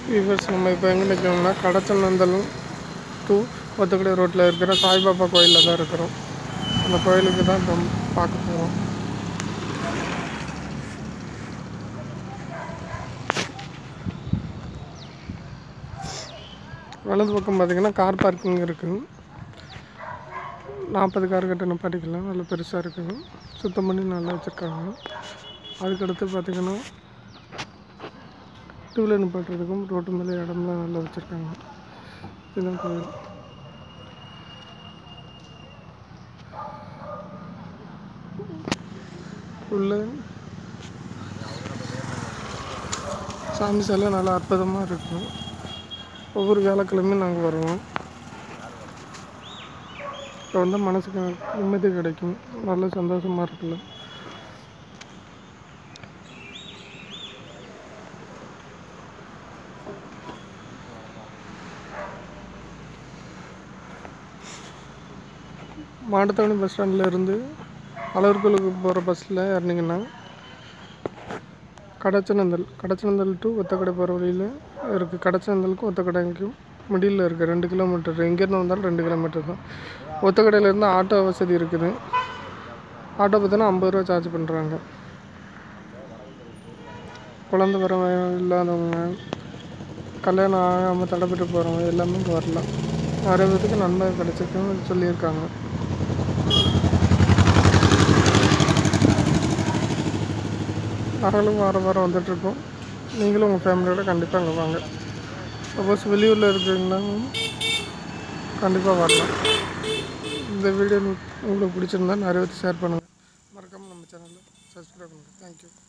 viewers நம்ம இப்போ எங்கே நிற்கிறோம்னா கடச்சநந்தலம் டு ஒத்தக்கடை ரோட்டில் இருக்கிற சாய்பாபா கோயிலில் தான் இருக்கிறோம் அந்த கோயிலுக்கு தான் இப்போ பார்க்க போகிறோம் வலது பக்கம் பார்த்தீங்கன்னா கார் பார்க்கிங் இருக்குது நாற்பது கார் கிட்ட நிப்பாட்டிக்கலாம் நல்ல பெருசாக இருக்குது சுத்தம் பண்ணி நல்லா வச்சுருக்காங்க அதுக்கடுத்து பார்த்தீங்கன்னா டூ வீலர் நிப்பாட்டுறதுக்கும் ரோட்டு மேலே இடம்லாம் நல்லா வச்சுருக்காங்க இதுதான் கோயில் உள்ள சாமி சிலை நல்லா அற்புதமாக இருக்கும் ஒவ்வொரு வியாழக்கிழமையும் நாங்கள் வருவோம் இப்போ வந்து மனசுக்கு நிம்மதி கிடைக்கும் நல்ல சந்தோஷமாக இருக்குல்ல மாட்டுத்தாவணி பஸ் ஸ்டாண்டில் இருந்து அலர்கோலுக்கு போகிற பஸ்ஸில் இறங்கிங்கன்னா கடச்சனந்தல் கடச்சனந்தல் டு ஒத்தக்கடை போகிற வழியில் இருக்குது கடச்சனந்தலுக்கும் ஒத்தக்கடைக்கும் மிடில் இருக்குது ரெண்டு கிலோமீட்டர் எங்கேருந்து வந்தாலும் ரெண்டு கிலோமீட்டர் தான் ஒத்தக்கடையிலேருந்து ஆட்டோ வசதி இருக்குது ஆட்டோ பார்த்தீங்கன்னா ஐம்பது ரூபா சார்ஜ் பண்ணுறாங்க குழந்த வர இல்லாதவங்க கல்யாணம் ஆகாமல் தடைப்பட்டு போகிறவங்க எல்லாமே இங்கே வரலாம் நிறைய பேருக்கு நன்மை கிடைச்சிருக்குன்னு சொல்லியிருக்காங்க நாங்களும் வாரம் வாரம் வந்துட்டுருக்கோம் நீங்களும் உங்கள் ஃபேமிலியோட கண்டிப்பாக அங்கே வாங்க சப்போஸ் வெளியூரில் இருக்கிறீங்கன்னா கண்டிப்பாக வரலாம் இந்த வீடியோ உங்களுக்கு பிடிச்சிருந்தா நிறைய பேர் ஷேர் பண்ணுங்கள் மறக்காமல் நம்ம சேனலில் சப்ஸ்கிரைப் பண்ணுங்கள் தேங்க்யூ